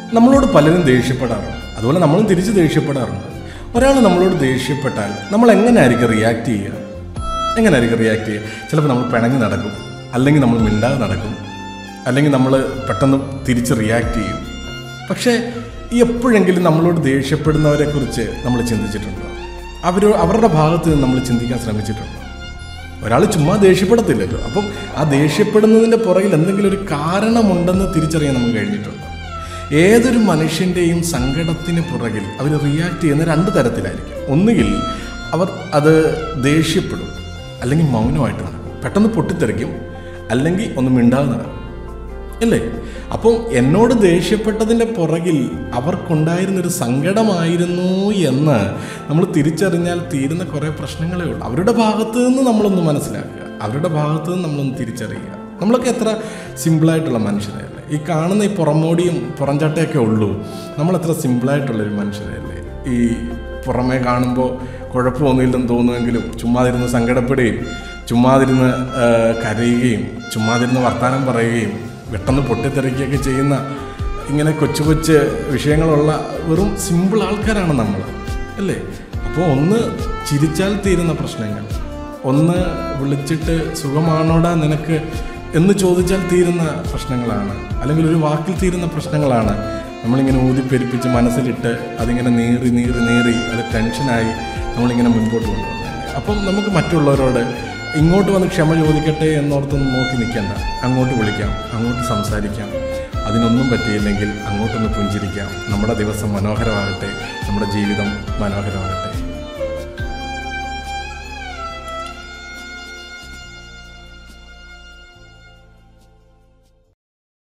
നമ്മളോട് പലരും ദേഷ്യപ്പെടാറുണ്ട് അതുപോലെ നമ്മളും തിരിച്ച് ദേഷ്യപ്പെടാറുണ്ട് ഒരാൾ നമ്മളോട് ദേഷ്യപ്പെട്ടാൽ നമ്മൾ എങ്ങനെയായിരിക്കും റിയാക്ട് ചെയ്യുക എങ്ങനെയായിരിക്കും റിയാക്ട് ചെയ്യുക ചിലപ്പോൾ നമ്മൾ പിണങ്ങി നടക്കും അല്ലെങ്കിൽ നമ്മൾ മിണ്ടാതെ നടക്കും അല്ലെങ്കിൽ നമ്മൾ പെട്ടെന്ന് തിരിച്ച് റിയാക്ട് ചെയ്യും പക്ഷേ ഈ എപ്പോഴെങ്കിലും നമ്മളോട് ദേഷ്യപ്പെടുന്നവരെ കുറിച്ച് നമ്മൾ ചിന്തിച്ചിട്ടുണ്ടോ അവർ അവരുടെ ഭാഗത്ത് നിന്ന് നമ്മൾ ചിന്തിക്കാൻ ശ്രമിച്ചിട്ടുണ്ടോ ഒരാൾ ചുമ്മാ ദേഷ്യപ്പെടത്തില്ലല്ലോ അപ്പം ആ ദേഷ്യപ്പെടുന്നതിൻ്റെ പുറകിൽ എന്തെങ്കിലും ഒരു കാരണമുണ്ടെന്ന് തിരിച്ചറിയാൻ നമുക്ക് കഴിഞ്ഞിട്ടുണ്ട് ഏതൊരു മനുഷ്യൻ്റെയും സങ്കടത്തിന് പുറകിൽ അവർ റിയാക്ട് ചെയ്യുന്ന രണ്ട് തരത്തിലായിരിക്കും ഒന്നുകിൽ അവർ അത് ദേഷ്യപ്പെടും അല്ലെങ്കിൽ മൗനമായിട്ട് നടക്കും പെട്ടെന്ന് പൊട്ടിത്തെറിക്കും അല്ലെങ്കിൽ ഒന്ന് മിണ്ടാതെ നടക്കും അല്ലേ അപ്പം എന്നോട് ദേഷ്യപ്പെട്ടതിൻ്റെ പുറകിൽ അവർക്കുണ്ടായിരുന്നൊരു സങ്കടമായിരുന്നു എന്ന് നമ്മൾ തിരിച്ചറിഞ്ഞാൽ തീരുന്ന കുറേ പ്രശ്നങ്ങളേ ഉള്ളൂ അവരുടെ ഭാഗത്ത് നിന്ന് നമ്മളൊന്ന് മനസ്സിലാക്കുക അവരുടെ ഭാഗത്ത് നിന്ന് നമ്മളൊന്ന് തിരിച്ചറിയുക നമ്മളൊക്കെ എത്ര സിമ്പിളായിട്ടുള്ള മനുഷ്യരല്ലേ ഈ കാണുന്ന ഈ പുറമോടിയും പുറംചട്ടയൊക്കെ ഉള്ളൂ നമ്മൾ എത്ര സിമ്പിളായിട്ടുള്ളൊരു മനുഷ്യരല്ലേ ഈ പുറമേ കാണുമ്പോൾ കുഴപ്പമൊന്നുമില്ലെന്ന് തോന്നുമെങ്കിലും ചുമ്മാതിരുന്ന് സങ്കടപ്പെടുകയും ചുമ്മാതിരുന്ന് ആ, കരയുകയും ചുമ്മാതിരുന്ന് വർത്തമാനം പറയുകയും പെട്ടെന്ന് പൊട്ടിത്തെറിക്കുകയൊക്കെ ചെയ്യുന്ന ഇങ്ങനെ കൊച്ചു കൊച്ചു വിഷയങ്ങളുള്ള വെറും സിമ്പിൾ ആൾക്കാരാണ് നമ്മൾ അല്ലേ അപ്പോൾ ഒന്ന് ചിരിച്ചാൽ തീരുന്ന പ്രശ്നങ്ങൾ ഒന്ന് വിളിച്ചിട്ട് സുഖമാണോടാ നിനക്ക് എന്ന് ചോദിച്ചാൽ തീരുന്ന പ്രശ്നങ്ങളാണ് അല്ലെങ്കിൽ ഒരു വാക്കിൽ തീരുന്ന പ്രശ്നങ്ങളാണ് നമ്മളിങ്ങനെ ഊതിപ്പെരിപ്പിച്ച് മനസ്സിലിട്ട് അതിങ്ങനെ നീറി നീറി നീറി അത് ടെൻഷനായി നമ്മളിങ്ങനെ മുൻപോട്ട് കൊണ്ടുപോകുന്നത് അപ്പം നമുക്ക് മറ്റുള്ളവരോട് ഇങ്ങോട്ട് വന്ന് ക്ഷമ ചോദിക്കട്ടെ എന്നോർത്തൊന്നും നോക്കി നിൽക്കണ്ട അങ്ങോട്ട് വിളിക്കാം അങ്ങോട്ട് സംസാരിക്കാം അതിനൊന്നും പറ്റിയില്ലെങ്കിൽ അങ്ങോട്ടൊന്ന് പുഞ്ചിരിക്കാം നമ്മുടെ ദിവസം മനോഹരമാകട്ടെ നമ്മുടെ ജീവിതം മനോഹരമാകട്ടെ